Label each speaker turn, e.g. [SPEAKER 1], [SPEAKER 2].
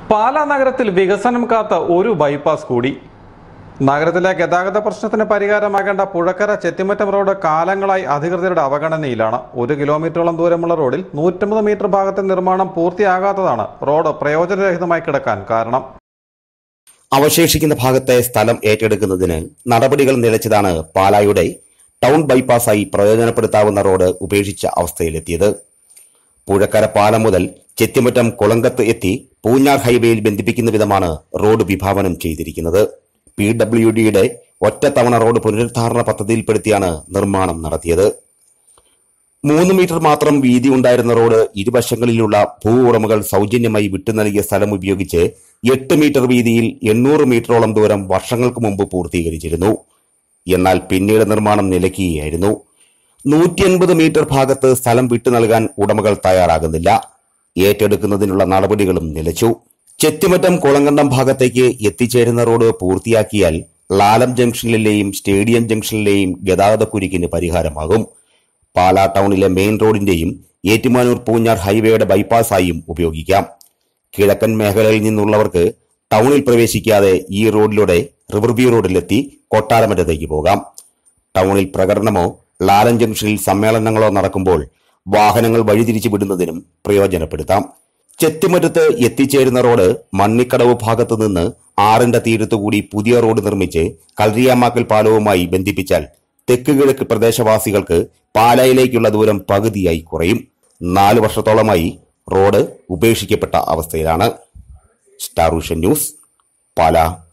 [SPEAKER 1] പാലാ നഗരത്തിൽ വികസനം കാത്ത ഒരു ബൈപ്പാസ് കൂടി നഗരത്തിലെ ഗതാഗത പ്രശ്നത്തിന് പരിഹാരമാകേണ്ട പുഴക്കര ചെത്തിമറ്റം റോഡ് കാലങ്ങളായി അധികൃതരുടെ അവഗണനയിലാണ് ഒരു കിലോമീറ്ററോളം ദൂരമുള്ള റോഡിൽ നൂറ്റമ്പത് മീറ്റർ ഭാഗത്തെ നിർമ്മാണം പൂർത്തിയാകാത്തതാണ് റോഡ് പ്രയോജനരഹിതമായി കിടക്കാൻ കാരണം
[SPEAKER 2] അവശേഷിക്കുന്ന ഭാഗത്തെ സ്ഥലം ഏറ്റെടുക്കുന്നതിന് നടപടികൾ നിലച്ചതാണ് പാലായുടെ ടൗൺ ബൈപ്പാസായി പ്രയോജനപ്പെടുത്താവുന്ന റോഡ് ഉപേക്ഷിച്ച അവസ്ഥയിലെത്തിയത് പുഴക്കര പാലം മുതൽ ചെത്തിമറ്റം കുളങ്കത്ത് എത്തി പൂഞ്ഞാർ ഹൈവേയിൽ ബന്ധിപ്പിക്കുന്ന വിധമാണ് റോഡ് വിഭാവനം ചെയ്തിരിക്കുന്നത് പി ഡബ്ല്യു ഡിയുടെ ഒറ്റത്തവണ റോഡ് പുനരുദ്ധാരണ പദ്ധതിയിൽപ്പെടുത്തിയാണ് നിർമ്മാണം നടത്തിയത് മൂന്ന് മീറ്റർ മാത്രം വീതി ഉണ്ടായിരുന്ന റോഡ് ഇരുവശങ്ങളിലുള്ള ഭൂ ഉടമകൾ സൗജന്യമായി വിട്ടു നൽകിയ സ്ഥലം ഉപയോഗിച്ച് എട്ട് മീറ്റർ വീതിയിൽ എണ്ണൂറ് മീറ്ററോളം ദൂരം വർഷങ്ങൾക്ക് മുമ്പ് പൂർത്തീകരിച്ചിരുന്നു എന്നാൽ പിന്നീട് നിർമ്മാണം നിലയ്ക്കുകയായിരുന്നു നൂറ്റി അൻപത് മീറ്റർ ഭാഗത്ത് സ്ഥലം വിട്ടു നൽകാൻ ഉടമകൾ തയ്യാറാകുന്നില്ല ഏറ്റെടുക്കുന്നതിനുള്ള നടപടികളും നിലച്ചു ചെത്തിമറ്റം കുളങ്കണ്ടം ഭാഗത്തേക്ക് എത്തിച്ചേരുന്ന റോഡ് പൂർത്തിയാക്കിയാൽ ലാലം ജംഗ്ഷനിലെയും സ്റ്റേഡിയം ജംഗ്ഷനിലെയും ഗതാഗതക്കുരുക്കിന് പരിഹാരമാകും പാലാ ടൗണിലെ മെയിൻ റോഡിന്റെയും ഏറ്റുമാനൂർ പൂഞ്ഞാർ ഹൈവേയുടെ ബൈപ്പാസായും ഉപയോഗിക്കാം കിഴക്കൻ മേഖലയിൽ നിന്നുള്ളവർക്ക് ടൗണിൽ പ്രവേശിക്കാതെ ഈ റോഡിലൂടെ റിവർവ്യൂ റോഡിലെത്തി കൊട്ടാരമറ്റത്തേക്ക് പോകാം ടൗണിൽ പ്രകടനമോ ലാലൻ ജംഗ്ഷനിൽ സമ്മേളനങ്ങളോ നടക്കുമ്പോൾ വാഹനങ്ങൾ വഴിതിരിച്ചു വിടുന്നതിനും പ്രയോജനപ്പെടുത്താം ചെത്തിമറ്റത്ത് എത്തിച്ചേരുന്ന റോഡ് മണ്ണിക്കടവ് ഭാഗത്തു നിന്ന് ആറിന്റെ തീരത്തുകൂടി പുതിയ റോഡ് നിർമ്മിച്ച് കൽറിയാമാക്കൽ പാലവുമായി ബന്ധിപ്പിച്ചാൽ തെക്ക് കിഴക്ക് പ്രദേശവാസികൾക്ക് പാലായിലേക്കുള്ള ദൂരം പകുതിയായി കുറയും നാല് വർഷത്തോളമായി റോഡ് ഉപേക്ഷിക്കപ്പെട്ട അവസ്ഥയിലാണ് സ്റ്റാർ വിഷൻ ന്യൂസ് പാലാ